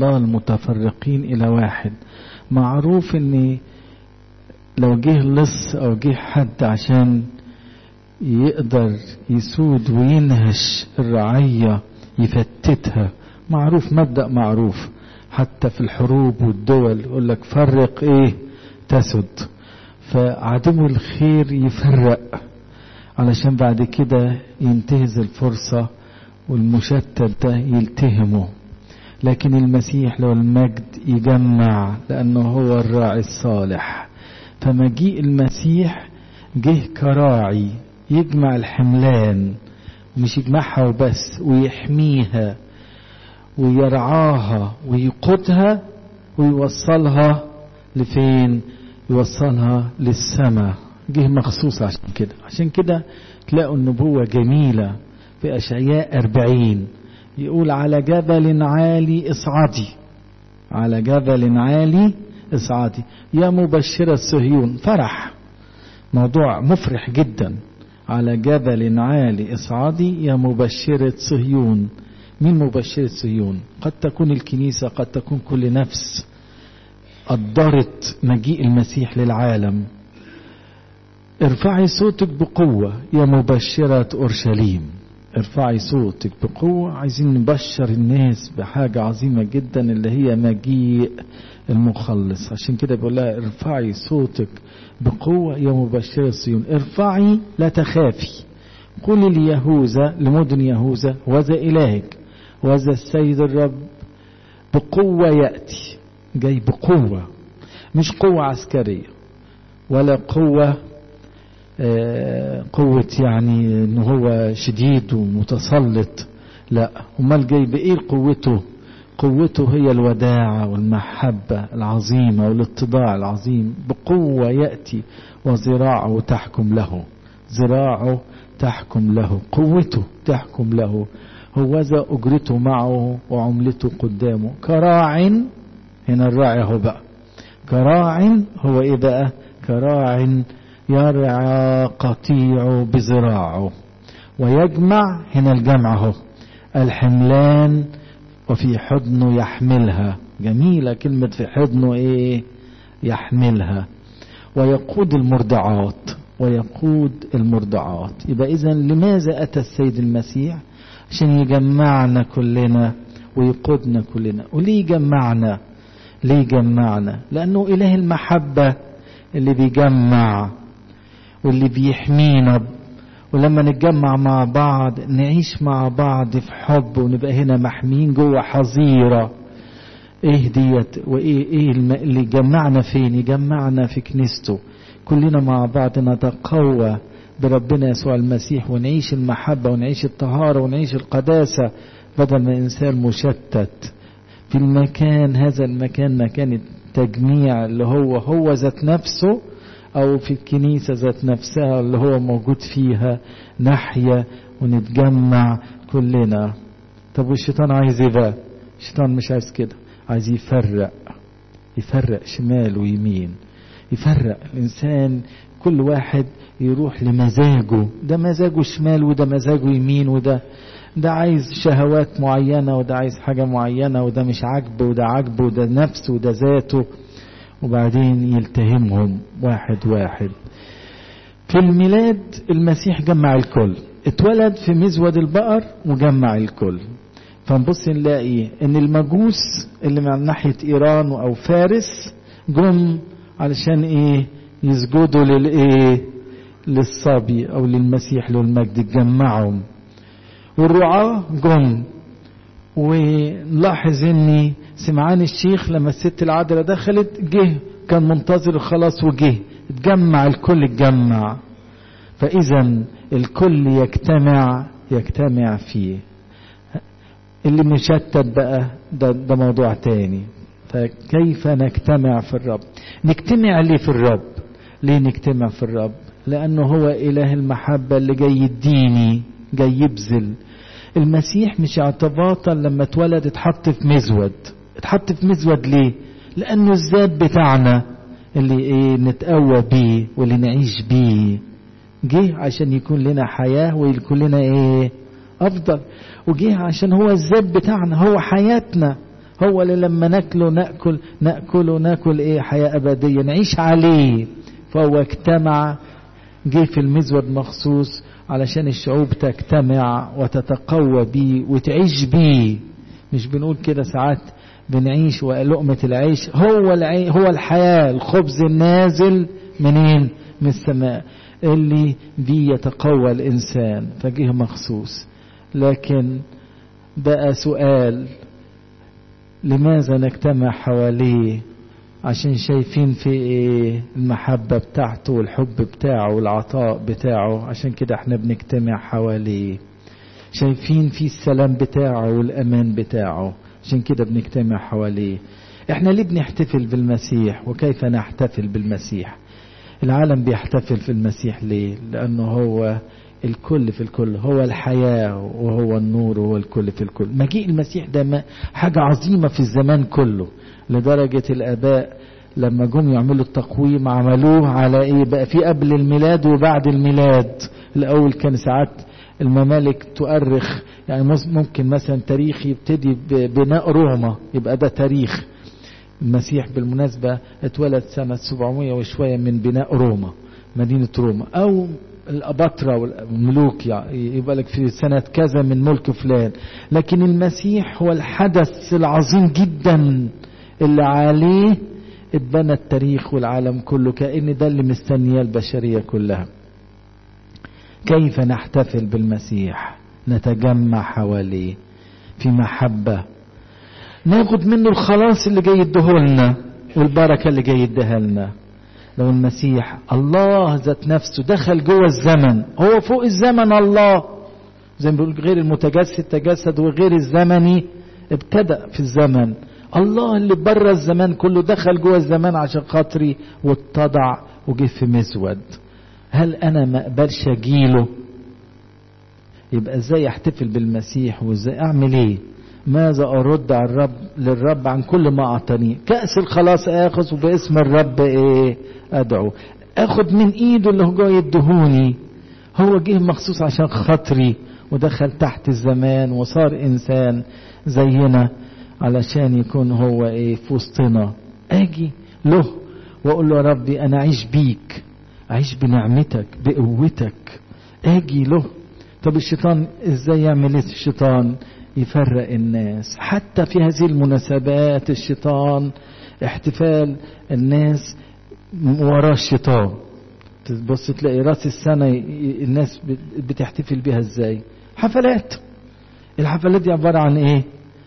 الله المتفرقين إلى واحد معروف ان لو جه لص او جه حد عشان يقدر يسود وينهش الرعية يفتتها معروف مبدأ معروف حتى في الحروب والدول يقول لك فرق ايه تسد فعدو الخير يفرق علشان بعد كده ينتهز الفرصة والمشتت ده يلتهمه لكن المسيح لو المجد يجمع لأنه هو الراعي الصالح فمجيء المسيح جه كراعي يجمع الحملان مش يجمعها وبس ويحميها ويرعاها ويقودها ويوصلها لفين يوصلها للسماء جه مخصوص عشان كده عشان كده تلاقوا النبوة جميلة في أشعياء أربعين يقول على جبل عالي اصعدي على جبل عالي اصعدي يا مبشرة صهيون فرح موضوع مفرح جدا على جبل عالي اصعدي يا مبشرة صهيون مين مبشرة صهيون قد تكون الكنيسة قد تكون كل نفس قدرت مجيء المسيح للعالم ارفعي صوتك بقوة يا مبشرة أورشليم ارفعي صوتك بقوة عايزين نبشر الناس بحاجة عظيمة جدا اللي هي مجيء المخلص عشان كده بيقول لها ارفعي صوتك بقوة يا مبشرة صيون ارفعي لا تخافي قولي ليهوذا لمدن يهوذا وذا إلهك وذا السيد الرب بقوة يأتي جاي بقوة مش قوة عسكرية ولا قوة قوة يعني ان هو شديد ومتسلط لا امال جاي بايه قوته قوته هي الوداعة والمحبة العظيمة والاتضاع العظيم بقوة يأتي وذراعه تحكم له ذراعه تحكم له قوته تحكم له هو ذا أجرته معه وعملته قدامه كراع هنا الراعي هو بقى كراع هو ايه بقى كراع يرعى قطيع بذراعه ويجمع هنا الجمع هو الحملان وفي حضنه يحملها جميلة كلمة في حضنه ايه يحملها ويقود المرضعات ويقود المرضعات يبقى اذا لماذا اتى السيد المسيح عشان يجمعنا كلنا ويقودنا كلنا وليه يجمعنا ليه يجمعنا لانه اله المحبة اللي بيجمع واللي بيحمينا ولما نتجمع مع بعض نعيش مع بعض في حب ونبقى هنا محمين جوه حظيرة ايه ديت وايه ايه اللي يجمعنا فين يجمعنا في كنيسته كلنا مع بعض نتقوى بربنا يسوع المسيح ونعيش المحبة ونعيش الطهارة ونعيش القداسة بدل ما إنسان مشتت في المكان هذا المكان مكان التجميع اللي هو هو ذات نفسه أو في الكنيسة ذات نفسها اللي هو موجود فيها نحيا ونتجمع كلنا طب والشيطان عايز ايه بقى الشيطان مش عايز كده عايز يفرق يفرق شمال ويمين يفرق الإنسان كل واحد يروح لمزاجه ده مزاجه شمال وده مزاجه يمين وده ده عايز شهوات معينة وده عايز حاجة معينة وده مش عاجبه وده عاجبه وده نفسه وده ذاته وبعدين يلتهمهم واحد واحد في الميلاد المسيح جمع الكل اتولد في مزود البقر وجمع الكل فنبص نلاقي ان المجوس اللي من ناحية ايران او فارس جم علشان ايه يسجدوا للايه للصبي او للمسيح له المجد اتجمعهم والرعاة جم ونلاحظ ان سمعان الشيخ لما الست العذراء دخلت جه كان منتظر خلاص وجه اتجمع الكل اتجمع فاذا الكل يجتمع يجتمع فيه اللي مشتت بقى ده, ده موضوع تاني فكيف نجتمع في الرب نجتمع ليه في الرب ليه نجتمع في الرب لانه هو اله المحبة اللي جاي يديني جاي يبذل المسيح مش اعتباطا لما اتولد اتحط في مزود اتحط في مزود ليه لانه الذات بتاعنا اللي ايه نتقوى بيه واللي نعيش بيه جه عشان يكون لنا حياة ويكون لنا ايه افضل وجه عشان هو الذات بتاعنا هو حياتنا هو اللي لما ناكله ناكل ناكله ناكل ايه حياه ابديه نعيش عليه فهو اجتمع جه في المزود مخصوص علشان الشعوب تجتمع وتتقوى بيه وتعيش بيه مش بنقول كده ساعات بنعيش ولقمة العيش هو العي هو الحياة الخبز النازل منين من السماء اللي بيه يتقوى الإنسان فجه مخصوص لكن بقى سؤال لماذا نجتمع حواليه عشان شايفين في ايه المحبة بتاعته والحب بتاعه والعطاء بتاعه عشان كده احنا بنجتمع حواليه شايفين في السلام بتاعه والأمان بتاعه عشان كده بنجتمع حواليه احنا ليه بنحتفل بالمسيح وكيف نحتفل بالمسيح العالم بيحتفل في المسيح ليه لأنه هو الكل في الكل هو الحياة وهو النور وهو الكل في الكل مجيء المسيح ده حاجة عظيمة في الزمان كله لدرجة الآباء لما جم يعملوا التقويم عملوه على ايه بقى في قبل الميلاد وبعد الميلاد الأول كان ساعات الممالك تؤرخ يعني ممكن مثلا تاريخ يبتدي ببناء روما يبقى ده تاريخ المسيح بالمناسبة اتولد سنة 700 وشوية من بناء روما مدينة روما أو الأباطرة والملوك يعني يبقى لك في سنة كذا من ملك فلان لكن المسيح هو الحدث العظيم جدا اللي عليه اتبنى التاريخ والعالم كله كأن ده اللي مستنياه البشرية كلها كيف نحتفل بالمسيح نتجمع حواليه في محبة ناخد منه الخلاص اللي جاي يديهولنا والبركة اللي جاي يديها لنا لو المسيح الله ذات نفسه دخل جوه الزمن هو فوق الزمن الله زي ما بيقول غير المتجسد تجسد وغير الزمني ابتدأ في الزمن الله اللي بره الزمان كله دخل جوه الزمان عشان خاطري واتضع وجه في مزود هل انا ما اقبلش اجيله يبقى ازاي احتفل بالمسيح وازاي اعمل ايه ماذا ارد على الرب للرب عن كل ما اعطاني كاس الخلاص اخذ وباسم الرب ايه ادعو اخد من ايده اللي هو جاي يدهوني هو جه مخصوص عشان خاطري ودخل تحت الزمان وصار انسان زينا علشان يكون هو ايه في وسطنا اجي له واقول له يا ربي انا اعيش بيك اعيش بنعمتك بقوتك اجي له طب الشيطان ازاي يعمل ايه الشيطان يفرق الناس حتى في هذه المناسبات الشيطان احتفال الناس وراه الشيطان تبص تلاقي راس السنة الناس بتحتفل بيها ازاي حفلات الحفلات دي عبارة عن ايه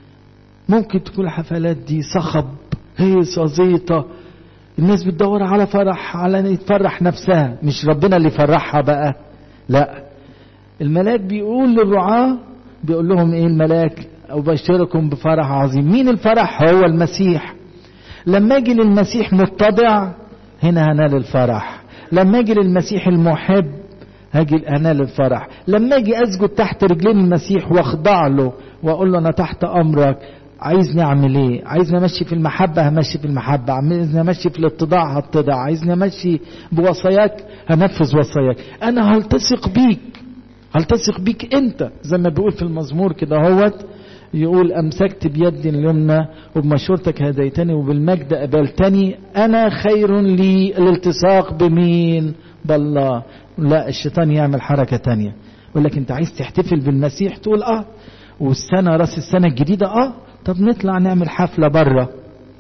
ممكن تكون الحفلات دي صخب هيصة زيطة الناس بتدور على فرح على ان تفرح نفسها مش ربنا اللي يفرحها بقى لا الملاك بيقول للرعاة بيقول لهم ايه الملاك ابشركم بفرح عظيم مين الفرح هو المسيح لما اجي للمسيح متضع هنا هنال الفرح لما اجي للمسيح المحب هاجي انال الفرح لما اجي اسجد تحت رجلين المسيح واخضع له واقول له انا تحت امرك عايزني اعمل ايه عايزني امشي في المحبه همشي في المحبه عايزني امشي في الاتضاع هتضع عايزني امشي بوصاياك هنفذ وصاياك انا هلتصق بيك هلتصق بيك انت زي ما بيقول في المزمور كده هوت يقول امسكت بيدي اليمنى وبمشورتك هديتني وبالمجد قبلتني انا خير لي الالتصاق بمين بالله لا الشيطان يعمل حركه تانية يقول لك انت عايز تحتفل بالمسيح تقول اه والسنه راس السنه الجديده اه طب نطلع نعمل حفله بره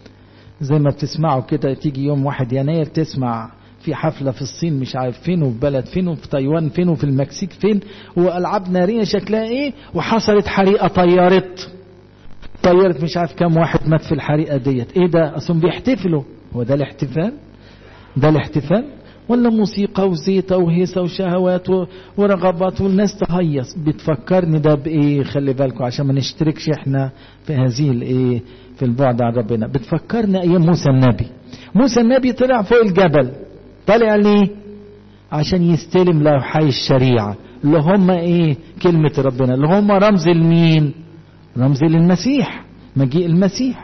زي ما بتسمعوا كده تيجي يوم واحد يناير تسمع في حفلة في الصين مش عارف فين وفي بلد فين وفي تايوان فين وفي المكسيك فين وألعاب نارية شكلها ايه وحصلت حريقة طيرت طيرت مش عارف كام واحد مات في الحريقة ديت ايه ده اصلا بيحتفلوا هو ده الاحتفال ده الاحتفال ولا موسيقى وزيطة وهيصة وشهوات ورغبات والناس تهيص بتفكرني ده بايه خلي بالكم عشان ما نشتركش احنا في هذه الايه في البعد عن ربنا بتفكرنا ايام موسى النبي موسى النبي طلع فوق الجبل طالع ليه عشان يستلم لوحي الشريعة اللي هم ايه كلمة ربنا اللي هم رمز لمين رمز للمسيح مجيء المسيح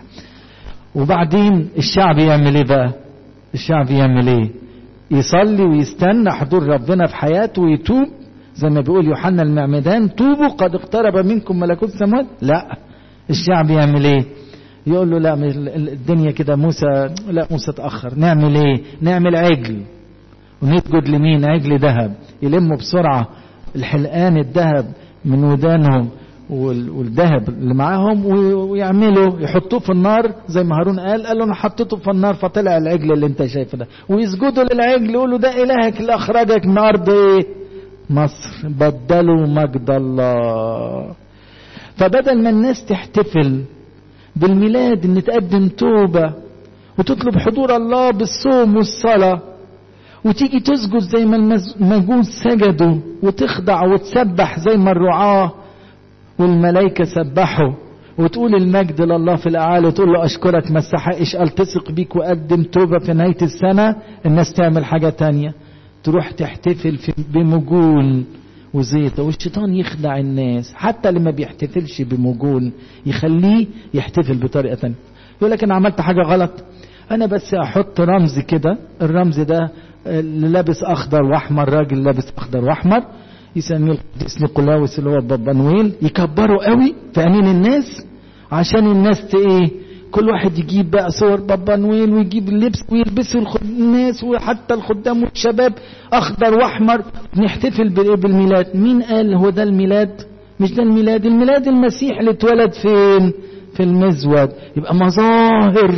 وبعدين الشعب يعمل ايه بقى الشعب يعمل ايه يصلي ويستنى حضور ربنا في حياته ويتوب زي ما بيقول يوحنا المعمدان توبوا قد اقترب منكم ملكوت السماوات لا الشعب يعمل ايه يقول له لا الدنيا كده موسى لا موسى اتأخر نعمل ايه نعمل عجل ونسجد لمين عجل ذهب يلموا بسرعة الحلقان الذهب من ودانهم والذهب اللي معاهم ويعملوا يحطوه في النار زي ما هارون قال قال له انا حطيته في النار فطلع العجل اللي انت شايفه ده ويسجدوا للعجل يقولوا ده الهك اللي اخرجك من ارض ايه مصر بدلوا مجد الله فبدل ما الناس تحتفل بالميلاد ان تقدم توبه وتطلب حضور الله بالصوم والصلاه وتيجي تسجد زي ما المجوس سجدوا وتخضع وتسبح زي ما الرعاه والملائكة سبحوا وتقول المجد لله في الأعالي وتقول له أشكرك ما استحقش ألتصق بيك وأقدم توبة في نهاية السنة الناس تعمل حاجة تانية تروح تحتفل في بمجون وزيطة والشيطان يخدع الناس حتى اللي ما بيحتفلش بمجون يخليه يحتفل بطريقة تانية يقول لك أنا عملت حاجة غلط أنا بس أحط رمز كده الرمز ده اللي لابس أخضر وأحمر راجل لابس أخضر وأحمر يسميه القديس نيقولاوس اللي هو بابا نويل يكبروا قوي في عينين الناس عشان الناس ايه كل واحد يجيب بقى صور بابا نويل ويجيب اللبس ويلبسوا الناس وحتى الخدام والشباب اخضر واحمر نحتفل بالميلاد مين قال هو ده الميلاد مش ده الميلاد الميلاد المسيح اللي اتولد فين في المزود يبقى مظاهر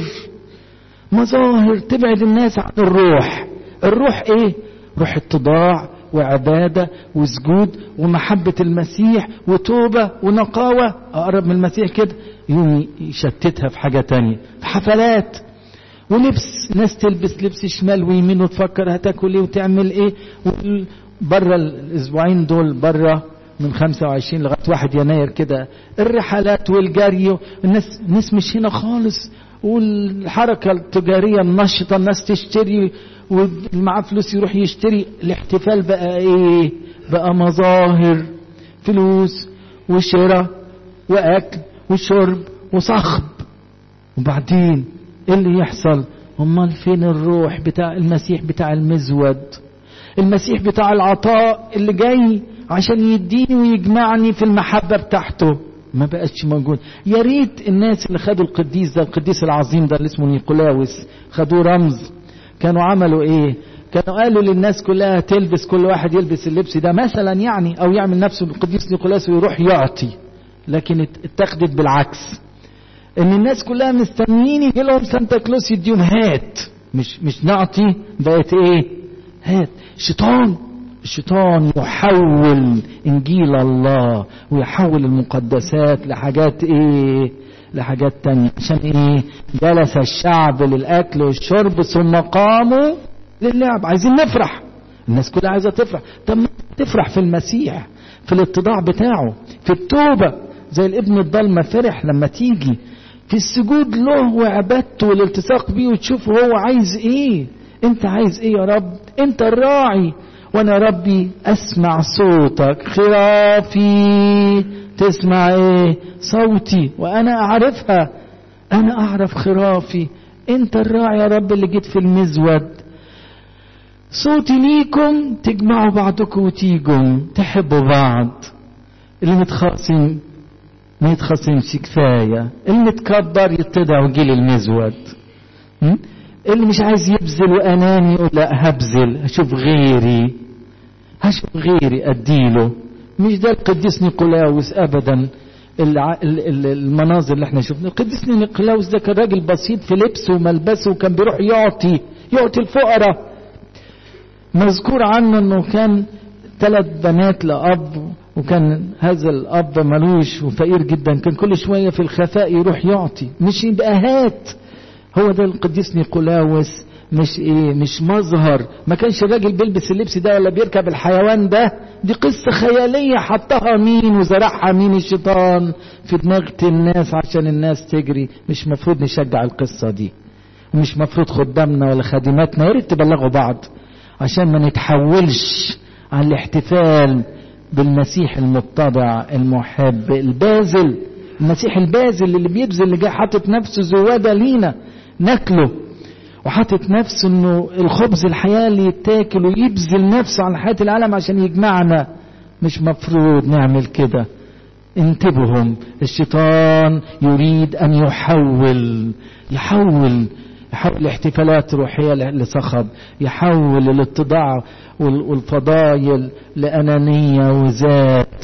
مظاهر تبعد الناس عن الروح الروح ايه روح اتضاع وعبادة وسجود ومحبة المسيح وتوبة ونقاوة أقرب من المسيح كده يوم يشتتها في حاجة تانية في حفلات ولبس ناس تلبس لبس شمال ويمين وتفكر هتاكل ايه وتعمل ايه بره الاسبوعين دول بره من 25 لغايه 1 يناير كده الرحلات والجري الناس الناس مش هنا خالص والحركه التجاريه النشطه الناس تشتري واللي معاه فلوس يروح يشتري الاحتفال بقى ايه بقى مظاهر فلوس وشراء واكل وشرب وصخب وبعدين ايه اللي يحصل امال فين الروح بتاع المسيح بتاع المزود المسيح بتاع العطاء اللي جاي عشان يديني ويجمعني في المحبة بتاعته ما بقتش موجود يا ريت الناس اللي خدوا القديس ده القديس العظيم ده اللي اسمه نيقولاوس خدوه رمز كانوا عملوا ايه كانوا قالوا للناس كلها تلبس كل واحد يلبس اللبس ده مثلا يعني او يعمل نفسه القديس نيقولاس ويروح يعطي لكن اتخذت بالعكس ان الناس كلها مستنيين يجي لهم سانتا كلوس يديهم هات مش مش نعطي بقت ايه هات شيطان الشيطان يحول انجيل الله ويحول المقدسات لحاجات ايه لحاجات تانية عشان ايه جلس الشعب للاكل والشرب ثم قاموا للعب عايزين نفرح الناس كلها عايزه تفرح طب ما تفرح في المسيح في الاتضاع بتاعه في التوبه زي الابن الضلمه فرح لما تيجي في السجود له وعبادته والالتصاق بيه وتشوف هو عايز ايه انت عايز ايه يا رب انت الراعي وانا ربي اسمع صوتك خرافي تسمع ايه صوتي وانا اعرفها انا اعرف خرافي انت الراعي يا رب اللي جيت في المزود صوتي ليكم تجمعوا بعضكم وتيجوا تحبوا بعض اللي متخاصم ما يتخاصمش كفاية اللي متكبر يتضع وجيل المزود اللي مش عايز يبذل واناني يقول لا هبذل هشوف غيري هشوف غيري اديله مش ده القديس نيقولاوس ابدا المناظر اللي احنا شفنا القديس نيقولاوس ده كان راجل بسيط في لبسه وملبسه وكان بيروح يعطي يعطي الفقراء مذكور عنه انه كان ثلاث بنات لاب وكان هذا الاب ملوش وفقير جدا كان كل شويه في الخفاء يروح يعطي مش يبقى هات هو ده القديس نيقولاوس مش ايه مش مظهر ما كانش الراجل بيلبس اللبس ده ولا بيركب الحيوان ده دي قصة خيالية حطها مين وزرعها مين الشيطان في دماغة الناس عشان الناس تجري مش مفروض نشجع القصة دي ومش مفروض خدامنا ولا خادماتنا يا ريت تبلغوا بعض عشان ما نتحولش على الاحتفال بالمسيح المتضع المحب البازل المسيح البازل اللي بيبذل اللي جاي حاطط نفسه زواده لينا ناكله وحاطط نفسه انه الخبز الحياه اللي يتاكل ويبذل نفسه عن حياه العالم عشان يجمعنا مش مفروض نعمل كده انتبههم الشيطان يريد أن يحول يحول يحول الاحتفالات الروحية لصخب يحول الاتضاع والفضايل لأنانية وذات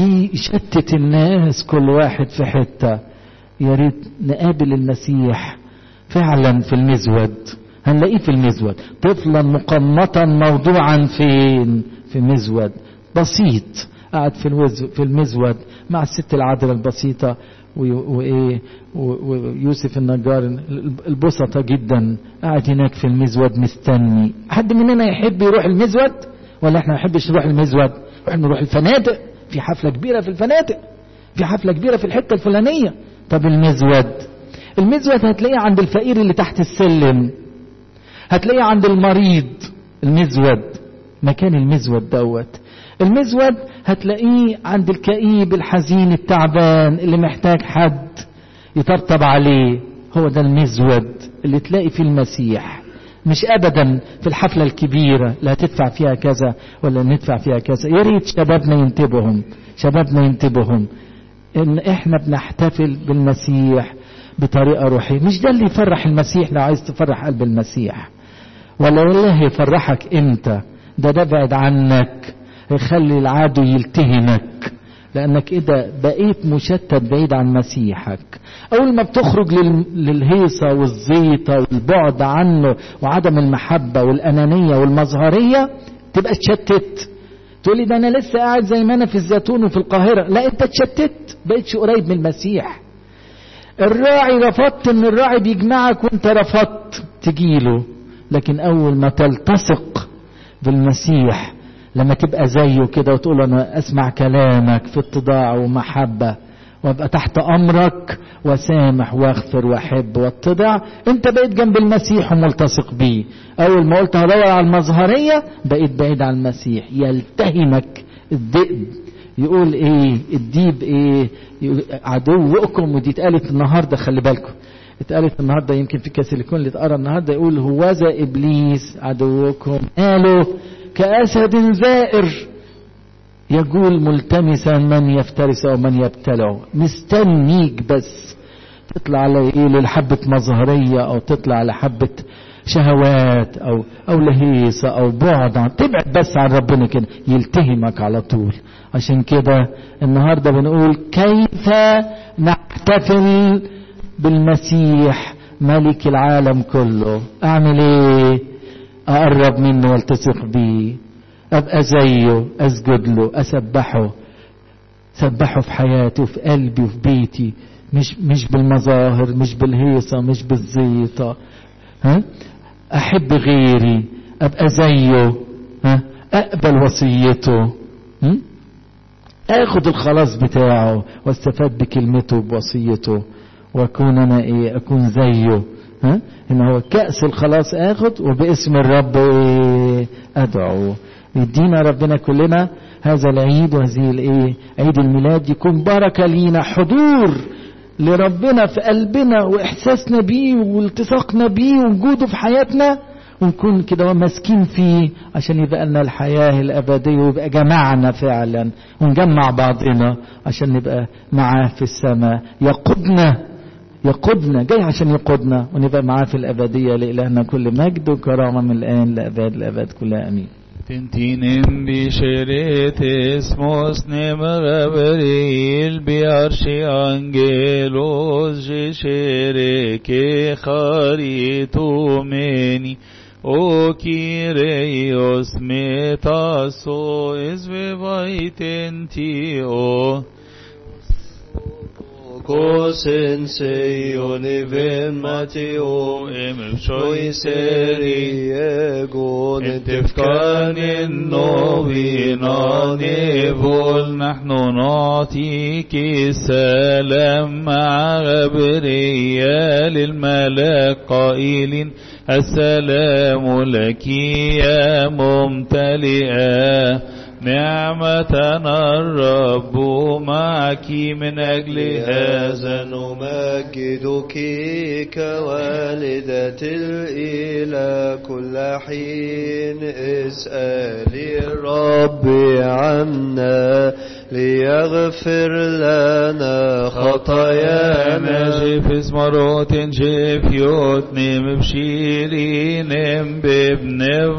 يشتت الناس كل واحد في حتة يا ريت نقابل المسيح فعلا في المزود هنلاقيه في المزود طفلا مقمطا موضوعا فين في مزود بسيط قاعد في في المزود مع الست العذراء البسيطة وايه ويوسف النجار البسطة جدا قاعد هناك في المزود مستني حد مننا يحب يروح المزود ولا احنا ما نحبش نروح المزود احنا نروح الفنادق في حفلة كبيرة في الفنادق في حفلة كبيرة في الحتة الفلانية طب المزود المزود هتلاقيه عند الفقير اللي تحت السلم هتلاقيه عند المريض المزود مكان المزود دوت المزود هتلاقيه عند الكئيب الحزين التعبان اللي محتاج حد يطبطب عليه هو ده المزود اللي تلاقي فيه المسيح مش ابدا في الحفله الكبيره لا تدفع فيها كذا ولا ندفع فيها كذا يا ريت شبابنا ينتبههم شبابنا ينتبههم ان احنا بنحتفل بالمسيح بطريقه روحيه مش ده اللي يفرح المسيح لو عايز تفرح قلب المسيح ولا والله يفرحك انت ده ده بعد عنك يخلي العدو يلتهمك لانك كده بقيت مشتت بعيد عن مسيحك اول ما بتخرج للهيصه والزيطه والبعد عنه وعدم المحبه والانانيه والمظهريه تبقى اتشتت تقولي ده انا لسه قاعد زي ما انا في الزيتون وفي القاهره لا انت اتشتت بقيتش قريب من المسيح الراعي رفضت ان الراعي بيجمعك وانت رفضت تجيله لكن اول ما تلتصق بالمسيح لما تبقى زيه كده وتقول انا اسمع كلامك في اتضاع ومحبه وابقى تحت امرك وسامح واغفر واحب واتضع انت بقيت جنب المسيح وملتصق بيه اول ما قلت هدور على المظهريه بقيت بعيد عن المسيح يلتهمك الذئب يقول ايه الديب ايه عدوكم ودي اتقالت النهارده خلي بالكم اتقالت النهارده يمكن في كاسيليكون اللي اتقرا النهارده يقول هوذا ابليس عدوكم قالوا كاسد زائر يقول ملتمسا من يفترس او من يبتلعه مستنيك بس تطلع على ايه لحبة مظهرية او تطلع على حبة شهوات او او لهيصة او بعد عن تبعد بس عن ربنا كده يلتهمك على طول عشان كده النهاردة بنقول كيف نحتفل بالمسيح ملك العالم كله اعمل ايه اقرب منه والتصق بيه ابقى زيه اسجد له اسبحه سبحه في حياتي وفي قلبي وفي بيتي مش مش بالمظاهر مش بالهيصه مش بالزيطه ها احب غيري ابقى زيه ها اقبل وصيته م? اخد الخلاص بتاعه واستفاد بكلمته بوصيته واكون انا ايه اكون زيه ها ان هو كأس الخلاص اخد وباسم الرب ايه ادعو يدينا ربنا كلنا هذا العيد وهذه الايه عيد الميلاد يكون بركه لينا حضور لربنا في قلبنا واحساسنا بيه والتصاقنا بيه ووجوده في حياتنا ونكون كده ماسكين فيه عشان يبقى لنا الحياه الابديه ويبقى جمعنا فعلا ونجمع بعضنا عشان نبقى معاه في السماء يقودنا يقودنا جاي عشان يقودنا ونبقى معاه في الابديه لالهنا كل مجد وكرامه من الان لاباد الاباد كلها امين Tintinin bişeret mos nemrabril biarşi angelos jişere ke kharitu meni o kireios metaso ezvevaytenti o Kosen seio niven mateo em shoi seri egon انتفكان النوبينا نقول نحن نعطيك السلام مع غبريال الملاك قائلين السلام لك يا ممتلئة نعمتنا الرب معك من أجل هذا هذا نمجدك كوالدة الإله كل حين اسألي الرب عنا ليغفر لنا خطايانا جيف مرات جيف يوتنم بشيرينم بابن